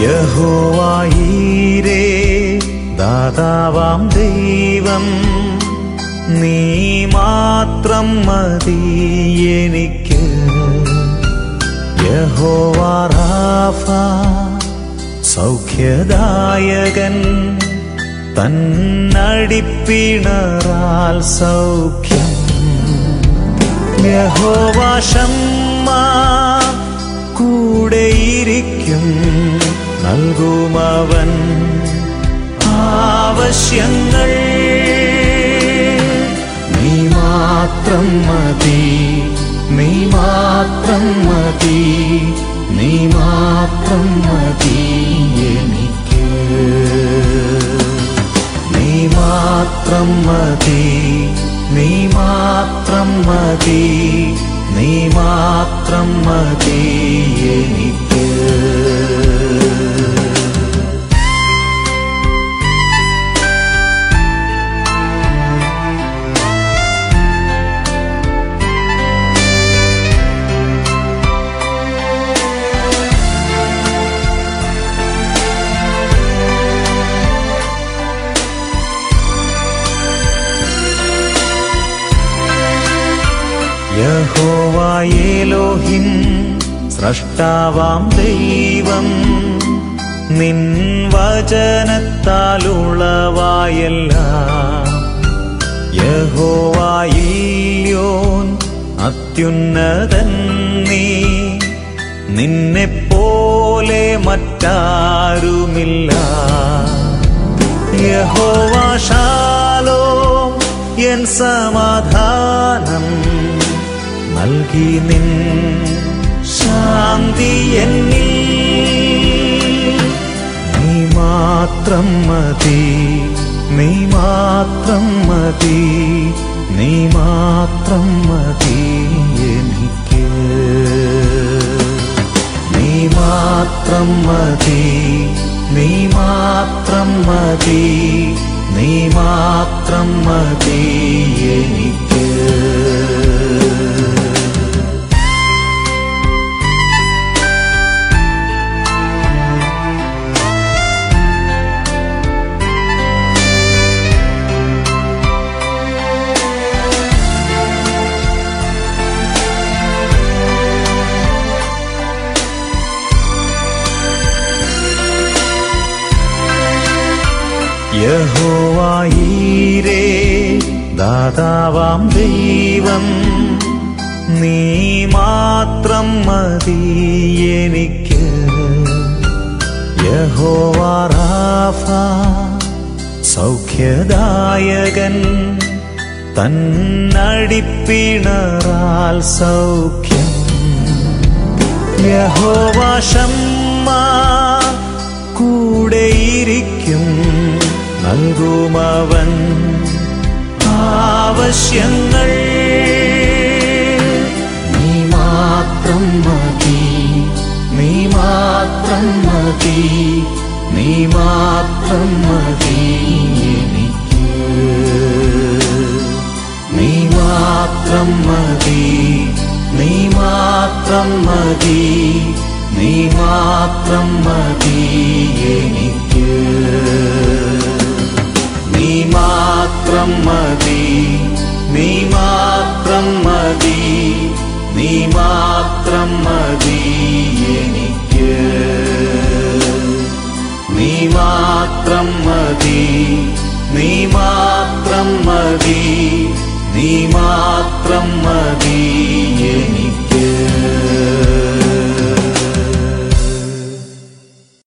യഹോവായീരേ ദാതാവാം ദൈവം നീ മാത്രം മതി എനിക്ക് യഹോവാറാഫ സൗഖ്യദായകൻ തന്നടിപ്പിണറാൽ സൗഖ്യം യഹോവാശമ്മ കൂടെയിരിക്കും നൽകുമവൻ ആവശ്യങ്ങൾ നീ മാത്രം മതി നീ മാത്രം മതി നീ മാത്രം മതി എനിക്ക് നീ മാത്രം മതി നീ മാത്രം മതി നീ മാത്രം മതി എനിക്ക് യഹോവായേലോഹിം സ്രഷ്ടാവാം ദൈവം നിൻ വചനത്താലുളവായെല്ലാം യഹോവായില്യോൻ അത്യുന്നതൻ നീ നിന്നെപ്പോലെ മറ്റാരുമില്ല യഹോവാശാലോ എൻ സമാധാനം നൽകി നിൻ ശാന്തി എന്നിൽ നീ മാത്രം മതി നീ മാത്രം മതി നീ മാത്രം മതി എനിക്ക് നീ മാത്രം മതി നീ മാത്രം മതി നീ മാത്രം മതി എനിക്ക് യഹോവായീരേ ദാതാവാം ദൈവം നീ മാത്രം മതി എനിക്ക് യഹോവാറാഫ സൗഖ്യദായകൻ തന്നടിപ്പിണറാൽ സൗഖ്യം യഹോവാശമ്മ കൂടെയിരിക്കും നൽകുമവൻ ആവശ്യങ്ങൾ നീ മാത്രം മതി നീ മാത്രം മതി നീ മാത്രം മതി എനിക്ക് നീ മാത്രം മതി നീ മാത്രം മതി നീ മാത്രം മതി എനിക്ക് നീ മാത്രം മതി നീ മാത്രം മതി നീ മാത്രം മതി എനിക്ക് നീ മാത്രം മതി നീ മാത്രം മതി നീ മാത്രം മതി